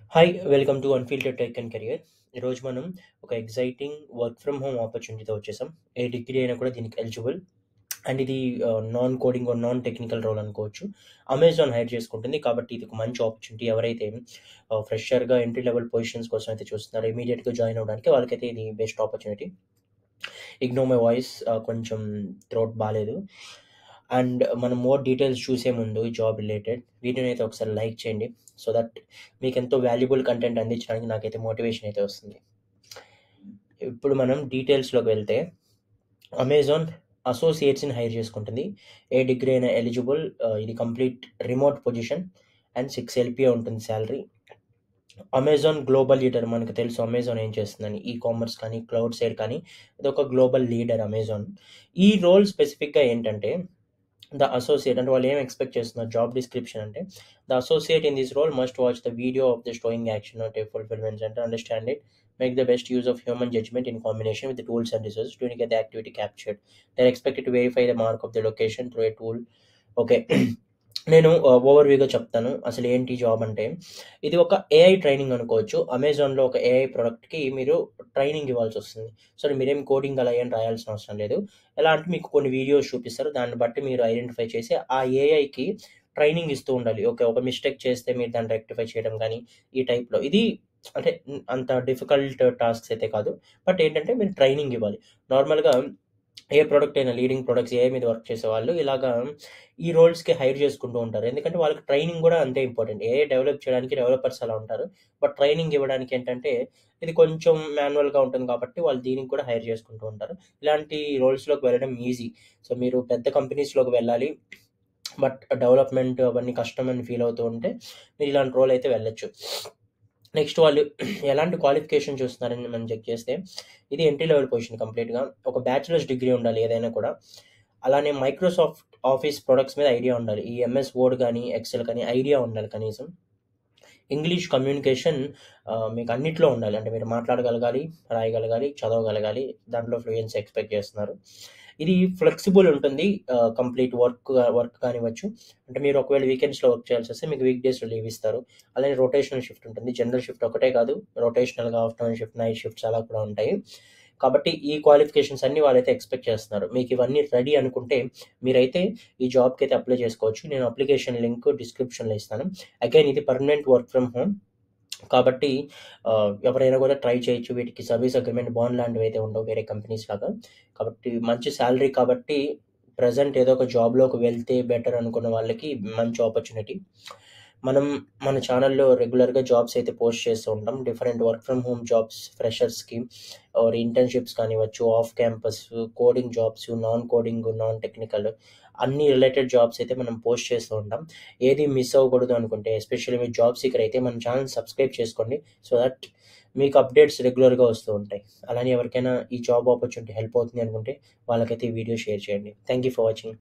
Hi! Welcome to unfiltered tech and career. ఈరోజు మనం ఒక ఎక్సైటింగ్ వర్క్ ఫ్రమ్ హోమ్ ఆపర్చునిటీతో వచ్చేసాం. ఏ డిగ్రీ అయినా కూడా దీనికి ఎలిజిబుల్. అండ్ ఇది ah, non coding or non technical role అనుకోవచ్చు. అమెజాన్ హైర్ చేసుకుంటుంది. కాబట్టి ఇది ఒక మంచి ఆపర్చునిటీ. ఎవరైతే ఆహ్, ఫ్రెషర్‌గా ఎంట్రీ లెవెల్ పొజిషన్స్ కోసం అయితే చూస్తున్నారో ఇమ్మీడియేట్‌గా జాయిన్ అవ్వడానికి వాళ్ళకైతే ఇది best opportunity. Ignore my voice ah, కొంచెం థ్రోట్ బాలేదు. అండ్ మనం మోర్ డీటెయిల్స్ చూసే ముందు ఈ జాబ్ రిలేటెడ్ వీడియోని అయితే ఒకసారి లైక్ చేయండి. సో దట్ మీకెంతో వాల్యుబుల్ కంటెంట్ అందించడానికి నాకైతే మోటివేషన్ అయితే వస్తుంది. ఇప్పుడు మనం డీటెయిల్స్‌లోకి వెళ్తే అమెజాన్ అసోసియేట్స్‌ని హైర్ చేసుకుంటుంది. ఏ డిగ్రీ అయినా ఎలిజిబుల్. ఆహ్, ఇది complete remote position and 6 LPA ఉంటుంది సాలరీ. అమెజాన్ గ్లోబల్ లీడర్ మనకు తెలుసు అమెజాన్ ఏం చేస్తుందని. ఈ కామర్స్ కానీ, క్లౌడ్ సైడ్ కానీ ఇదొక గ్లోబల్ లీడర్ అమెజాన్. ఈ రోల్ స్పెసిఫిక్‌గా ఏంటంటే ద అసోసియేట్ అంటే వాళ్ళు ఏం ఎక్స్‌పెక్ట్ చేస్తున్నారు జాబ్ డిస్క్రిప్షన్ అంటే the associate in this role must watch the video of the showing action అంటే ఫుల్‌ఫిల్‌మెంట్స్ అంటే understand it. Make the best use of human judgement in combination with the tools and resources to get the activity captured. They are expected to verify the mark of the location through a tool. Okay. నేను ah, ఓవర్‌వ్యూగా చెప్తాను. అసలు ఏంటి job అంటే ఇది ఒక AI training అనుకోవచ్చు. అమెజాన్‌లో ఒక ఏఐ ప్రొడక్ట్‌కి మీరు ట్రైనింగ్ ఇవ్వాల్సొస్తుంది. సో మీరేం కోడింగ్ అలా ఏం రాయాల్సిన అవసరం లేదు. ఎలా అంటే మీకు కొన్ని వీడియోస్ చూపిస్తారు. దాన్ని బట్టి మీరు ఐడెంటిఫై చేసి ఆ ఏఐకి ట్రైనింగ్ ఇస్తూ ఉండాలి. ఓకే. ఒక మిస్టేక్ చేస్తే మీరు దాన్ని రెక్టిఫై చేయడం గానీ ఈ టైప్‌లో. ఇది అంటే హ్మ్, అంత డిఫికల్ట్ టాస్క్స్ అయితే కాదు. బట్ ఏంటంటే మీరు ట్రైనింగ్ ఇవ్వాలి. నార్మల్‌గా ఏ ప్రొడక్ట్ అయినా లీడింగ్ ప్రొడక్ట్స్ ఏఐ మీద వర్క్ చేసేవాళ్ళు ఇలాగా ఈ రోల్స్‌కి హైర్ చేసుకుంటూ ఉంటారు. ఎందుకంటే వాళ్ళకి ట్రైనింగ్ గూడా అంతే ఇంపార్టెంట్. ఏఐ డెవలప్ చేయడానికి డెవలపర్స్ అలా ఉంటారు. బట్ ట్రైనింగ్ ఇవ్వడానికి ఏంటంటే ఇది కొంచెం మాన్యువల్‌గా ఉంటుంది కాబట్టి వాళ్ళు దీనికి కూడా హైర్ చేసుకుంటూ ఉంటారు. ఇలాంటి రోల్స్‌లోకి వెళ్ళడం ఈజీ. సో మీరు పెద్ద కంపెనీస్‌లోకి వెళ్ళాలి. బట్ డెవలప్‌మెంట్ అవన్నీ కష్టం అని ఫీల్ అవుతూ ఉంటే మీరు ఇలాంటి రోల్ అయితే వెళ్ళొచ్చు. నెక్స్ట్ వాళ్ళు ఎలాంటి క్వాలిఫికేషన్ చూస్తున్నారని మనం చెక్ చేస్తే ఇది ఎంట్రీ లెవెల్ పొజిషన్ కంప్లీట్‌గా. ఒక బ్యాచిలర్స్ డిగ్రీ ఉండాలి ఏదైనా కూడా. అలానే మైక్రోసాఫ్ట్ ఆఫీస్ ప్రొడక్ట్స్ మీద ఐడియా ఉండాలి. ఈ ఎంఎస్ వర్డ్ గానీ, ఎక్సెల్ కానీ ఐడియా ఉండాలి కనీసం. ఇంగ్లీష్ కమ్యూనికేషన్ ఆహ్, మీకు అన్నిట్లో ఉండాలి. అంటే మీరు మాట్లాడగలగాలి, రాయగలగాలి, చదవగలగాలి. దాంట్లో ఫ్లూయెన్సీ ఎక్స్‌పెక్ట్ చేస్తున్నారు. ఇది ఫ్లెక్సిబుల్ ఉంటుంది. ఆహ్, కంప్లీట్ వర్క్ వర్క్ కానివ్వచ్చు. అంటే మీరు ఒకవేళ వీకెండ్స్‌లో వర్క్ చేయాల్సొస్తే మీకు వీక్ డేస్‌లో లీవ్ ఇస్తారు. అలానే రొటేషనల్ షిఫ్ట్ ఉంటుంది. జనరల్ షిఫ్ట్ ఒకటే కాదు. రొటేషనల్‌గా ఆఫ్టర్‌నూన్ షిఫ్ట్, నైట్ షిఫ్ట్స్ అలా కూడా ఉంటాయి. కాబట్టి ఈ క్వాలిఫికేషన్స్ అన్నీ వాళ్ళైతే ఎక్స్‌పెక్ట్ చేస్తున్నారు. మీకు ఇవన్నీ రెడీ అనుకుంటే మీరైతే ఈ జాబ్‌కైతే అప్లై చేసుకోవచ్చు. నేను అప్లికేషన్ లింక్ డిస్క్రిప్షన్‌లో ఇస్తాను. అగైన్ ఇది పర్మనెంట్ వర్క్ ఫ్రమ్ హోమ్. కాబట్టి ఆహ్, ఎవరైనా కూడా ట్రై చేయొచ్చు. వీటికి సర్వీస్ అగ్రీమెంట్, బాండ్ లాంటివైతే ఉండవు వేరే కంపెనీస్ లాగా. కాబట్టి మంచి సాలరీ కాబట్టి ప్రెజెంట్ ఏదో ఒక జాబ్‌లోకి వెళ్తే బెటర్ అనుకున్న వాళ్ళకి మంచి ఆపర్చునిటీ. మనం మన ఛానెల్‌లో రెగ్యులర్‌గా జాబ్స్ అయితే పోస్ట్ చేస్తూ ఉంటాం. Different work from home jobs ఫ్రెషర్స్‌కి ఆర్ ఇంటర్న్‌షిప్స్ కానివ్వచ్చు, off campus, coding jobs, non coding, non technical అన్ని రిలేటెడ్ జాబ్స్ అయితే మనం పోస్ట్ చేస్తూ ఉంటాం. ఏది మిస్ అవ్వకూడదు అనుకుంటే ఎస్పెషల్లీ మీరు జాబ్ సీకర్ అయితే మన ఛానెల్ సబ్స్క్రైబ్ చేసుకోండి. సో దట్ మీకు అప్డేట్స్ రెగ్యులర్‌గా వస్తూ ఉంటాయి. అలానే ఎవరికైనా ఈ జాబ్ ఆపర్చునిటీ హెల్ప్ అవుతుంది అనుకుంటే వాళ్ళకైతే ఈ వీడియో షేర్ చేయండి. Thank you for watching.